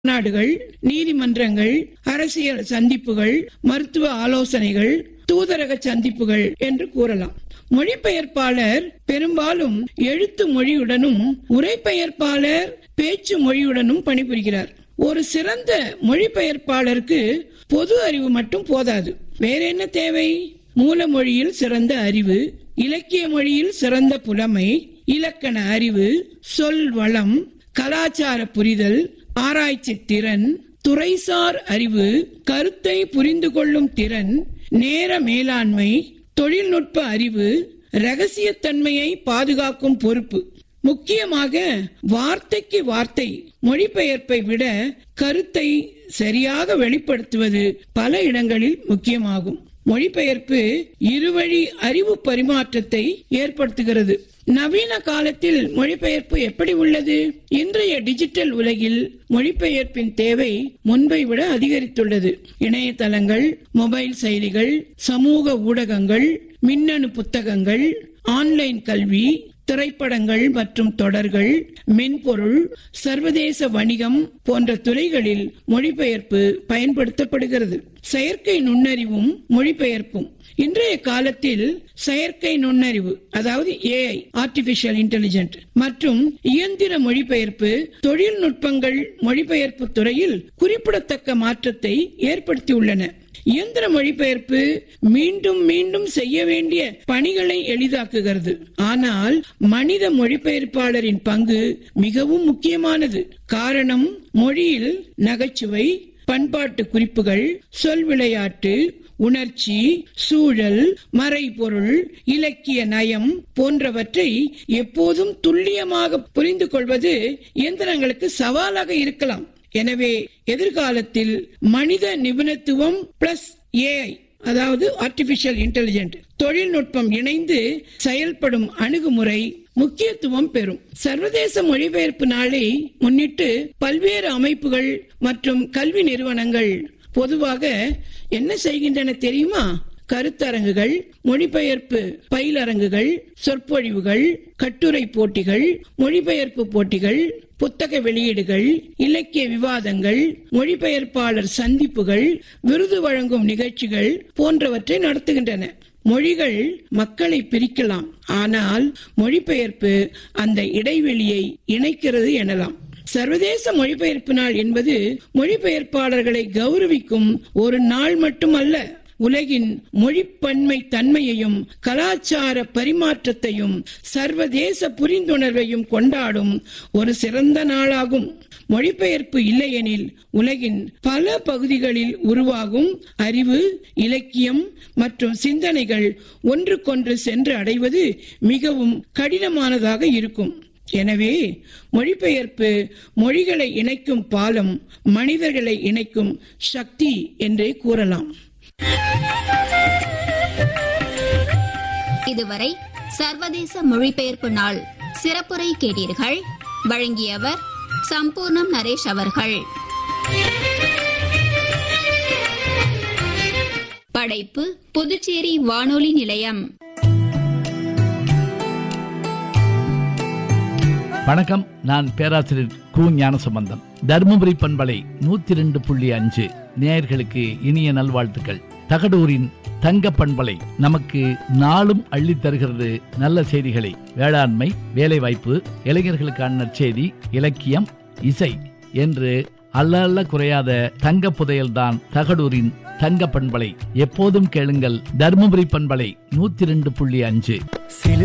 மாநாடுகள் நீதிமன்றங்கள் அரசியல் சந்திப்புகள் மருத்துவ ஆலோசனைகள் தூதரக சந்திப்புகள் என்று கூறலாம் மொழிபெயர்ப்பாளர் பெரும்பாலும் எழுத்து மொழியுடனும் உரைபெயர்ப்பாளர் பேச்சு மொழியுடனும் பணிபுரிகிறார் ஒரு சிறந்த மொழிபெயர்ப்பாளருக்கு பொது அறிவு மட்டும் போதாது வேற என்ன தேவை மூல மொழியில் சிறந்த அறிவு இலக்கிய மொழியில் சிறந்த புலமை இலக்கண அறிவு சொல் வளம் கலாச்சார புரிதல் ஆராய்ச்சி திறன் துறைசார் அறிவு கருத்தை புரிந்து கொள்ளும் திறன் நேர மேலாண்மை தொழில்நுட்ப அறிவு ரகசியத்தன்மையை பாதுகாக்கும் பொறுப்பு முக்கியமாக வார்த்தைக்கு வார்த்தை மொழிபெயர்ப்பை விட கருத்தை சரியாக வெளிப்படுத்துவது பல இடங்களில் முக்கியமாகும் மொழிபெயர்ப்பு இருவழி அறிவு பரிமாற்றத்தை ஏற்படுத்துகிறது நவீன காலத்தில் மொழிபெயர்ப்பு எப்படி உள்ளது இன்றைய டிஜிட்டல் உலகில் மொழிபெயர்ப்பின் தேவை முன்பை விட அதிகரித்துள்ளது இணையதளங்கள் மொபைல் செயலிகள் சமூக ஊடகங்கள் மின்னணு புத்தகங்கள் ஆன்லைன் கல்வி திரைப்படங்கள் மற்றும் தொடர்கள் மென்பொருள் சர்வதேச வணிகம் போன்ற துறைகளில் மொழிபெயர்ப்பு பயன்படுத்தப்படுகிறது செயற்கை நுண்ணறிவும் மொழிபெயர்ப்பும் இன்றைய காலத்தில் செயற்கை நுண்ணறிவு அதாவது ஏஐ ஆர்டிபிஷியல் இன்டெலிஜென்ட் மற்றும் இயந்திர மொழிபெயர்ப்பு தொழில்நுட்பங்கள் மொழிபெயர்ப்பு துறையில் குறிப்பிடத்தக்க மாற்றத்தை ஏற்படுத்தியுள்ளன இயந்திர மொழிபெயர்ப்பு மீண்டும் மீண்டும் செய்ய வேண்டிய பணிகளை எளிதாக்குகிறது ஆனால் மனித மொழிபெயர்ப்பாளரின் பங்கு மிகவும் முக்கியமானது காரணம் மொழியில் நகைச்சுவை பண்பாட்டு குறிப்புகள் சொல் விளையாட்டு உணர்ச்சி சூழல் மறைபொருள் இலக்கிய நயம் போன்றவற்றை எப்போதும் துல்லியமாக புரிந்து கொள்வது இயந்திரங்களுக்கு சவாலாக இருக்கலாம் எனவே எதிர்காலத்தில் மனித நிபுணத்துவம் பிளஸ் ஏஐ அதாவது ஆர்டிபிஷியல் இன்டெலிஜென்ட் தொழில்நுட்பம் இணைந்து செயல்படும் அணுகுமுறை முக்கியத்துவம் பெறும் சர்வதேச மொழிபெயர்ப்பு நாளை முன்னிட்டு பல்வேறு அமைப்புகள் மற்றும் கல்வி நிறுவனங்கள் பொதுவாக என்ன செய்கின்றன தெரியுமா கருத்தரங்குகள் மொழிபெயர்ப்பு பயிலரங்குகள் சொற்பொழிவுகள் கட்டுரை போட்டிகள் மொழிபெயர்ப்பு போட்டிகள் புத்தக வெளியீடுகள் இலக்கிய விவாதங்கள் மொழிபெயர்ப்பாளர் சந்திப்புகள் விருது வழங்கும் நிகழ்ச்சிகள் போன்றவற்றை நடத்துகின்றன மொழிகள் மக்களை பிரிக்கலாம் ஆனால் மொழிபெயர்ப்பு அந்த இடைவெளியை இணைக்கிறது எனலாம் சர்வதேச மொழிபெயர்ப்பு நாள் என்பது மொழிபெயர்ப்பாளர்களை கௌரவிக்கும் ஒரு நாள் மட்டுமல்ல உலகின் மொழிப்பன்மை தன்மையையும் கலாச்சார பரிமாற்றத்தையும் சர்வதேச புரிந்துணர்வையும் கொண்டாடும் ஒரு சிறந்த நாளாகும் மொழிபெயர்ப்பு இல்லையெனில் உலகின் பல பகுதிகளில் உருவாகும் அறிவு இலக்கியம் மற்றும் சிந்தனைகள் ஒன்றுக்கொன்று சென்று அடைவது மிகவும் கடினமானதாக இருக்கும் எனவே மொழிபெயர்ப்பு மொழிகளை இணைக்கும் பாலம் மனிதர்களை இணைக்கும் சக்தி என்றே கூறலாம் இதுவரை சர்வதேச மொழிபெயர்ப்பு நாள் சிறப்புரை கேட்டீர்கள் வழங்கியவர் சம்பூர்ணம் நரேஷ் அவர்கள் படைப்பு புதுச்சேரி வானொலி நிலையம் வணக்கம் நான் பேராசிரியர் கு ஞானசம்பந்தம் தருமபுரி பண்பலை நூத்தி ரெண்டு புள்ளி அஞ்சு நேயர்களுக்கு இனிய நல்வாழ்த்துக்கள் தகடூரின் தங்க பண்பலை நமக்கு நாளும் அள்ளி தருகிறது நல்ல செய்திகளை வேளாண்மை வேலைவாய்ப்பு இளைஞர்களுக்கான நற்செய்தி இலக்கியம் இசை என்று அல்ல அல்ல குறையாத தங்க புதையல்தான் தகடூரின் தங்க பண்பலை எப்போதும் கேளுங்கள் தருமபுரி பண்பலை நூத்தி ரெண்டு புள்ளி அஞ்சு